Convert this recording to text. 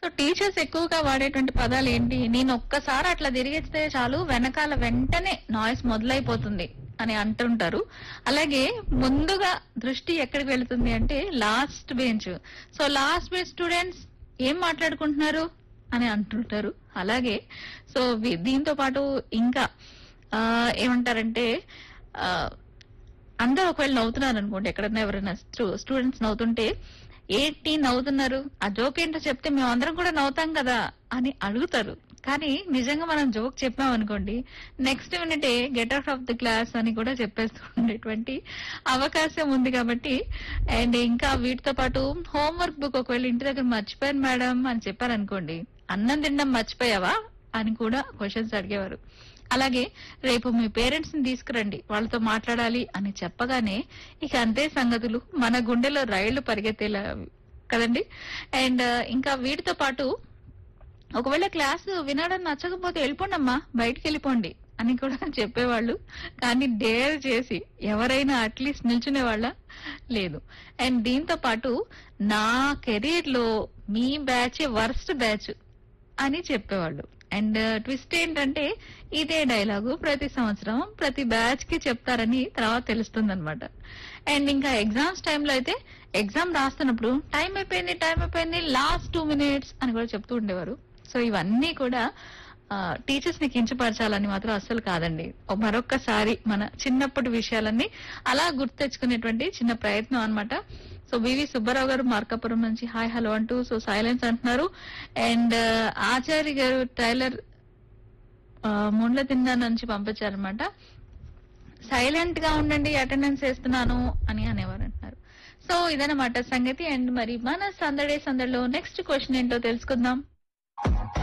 so teachers ఎక్కువగా వాడేటువంటి పదాలు ఏంటి నేను ఒక్కసారి అట్లా తిరిగిస్తే చాలు వెనకాల వెంటనే నాయిస్ మొదలైపోతుంది అని అంటుంటారు అలాగే ముందుగా దృష్టి ఎక్కడికి వెళుతుంది అంటే last bench so last bench students ఏం మాట్లాడుకుంటున్నారు అని అంటుంటారు అలాగే సో వి- దీంతో పాటు ఇంకా ఆ, ఏమంటారంటే ఆ, అందరూ ఒకవేళ నవ్వుతున్నారు అనుకోండి ఎక్కడన్నా ఎవరైనా స్టూడెంట్స్ నవ్వుతుంటే ఏంటి నవ్వుతున్నారు ఆ జోక్ ఏంటో చెప్తే మేము అందరం కూడా నవ్వుతాం కదా అని అడుగుతారు కానీ నిజంగా మనం జోక్ చెప్పాం అనుకోండి నెక్స్ట్ మినిటే get out of the class అని కూడా చెప్పేస్తుండేటువంటి అవకాశం ఉంది కాబట్టి అండ్ ఇంకా వీటితో పాటు హోంవర్క్ బుక్ ఒకవేళ ఇంటి దగ్గర మర్చిపోయాను మేడం అని చెప్పారనుకోండి అన్నం తినడం మర్చిపోయావా అని కూడా క్వశ్చన్స్ అడిగేవారు అలాగే రేపు మీ పేరెంట్స్ ని తీసుకురండి వాళ్ళతో మాట్లాడాలి అని చెప్పగానే ఇక అంతే సంగతులు మన గుండెలో రైళ్లు పరిగెత్తేలా కదండి అండ్ ఇంకా వీటితో పాటు ఒకవేళ క్లాస్ వినడం నచ్చకపోతే వెళ్ళిపోండమ్మా బయటికి వెళ్ళిపోండి అని కూడా చెప్పేవాళ్ళు కానీ డేర్ చేసి ఎవరైనా అట్లీస్ట్ నిల్చునే వాళ్ళ లేదు అండ్ దీంతో పాటు నా కెరీర్ లో మీ బ్యాచ్ వర్స్ట్ బ్యాచ్ అని చెప్పేవాళ్ళు అండ్ ట్విస్ట్ ఏంటంటే ఇదే డైలాగు ప్రతి సంవత్సరం ప్రతి బ్యాచ్ కి చెప్తారని తర్వాత తెలుస్తుంది అనమాట అండ్ ఇంకా ఎగ్జామ్స్ టైంలో అయితే ఎగ్జామ్ రాస్తున్నప్పుడు టైం అయిపోయింది టైం అయిపోయింది లాస్ట్ టూ మినిట్స్ అని కూడా చెప్తూ ఉండేవారు సో ఇవన్నీ కూడా టీచర్స్ ని కించపరచాలని మాత్రం అస్సలు కాదండి ఓ మరొక్కసారి మన చిన్నప్పటి విషయాలన్నీ అలా గుర్తు తెచ్చుకునేటువంటి చిన్న ప్రయత్నం అన్నమాట సో వివి సుబ్బారావు గారు మార్కాపురం నుంచి హాయ్ హలో అంటూ సో సైలెన్స్ అంటున్నారు అండ్ ఆచార్య గారు టైలర్ ఆ, ముండ్ల తిన్నా నుంచి పంపించారనమాట సైలెంట్ గా ఉండండి అటెండెన్స్ వేస్తున్నాను అని అనేవారు అంటున్నారు సో ఇదన్నమాట సంగతి అండ్ మరి మన సందడే సందడిలో నెక్స్ట్ క్వశ్చన్ ఏంటో తెలుసుకుందాం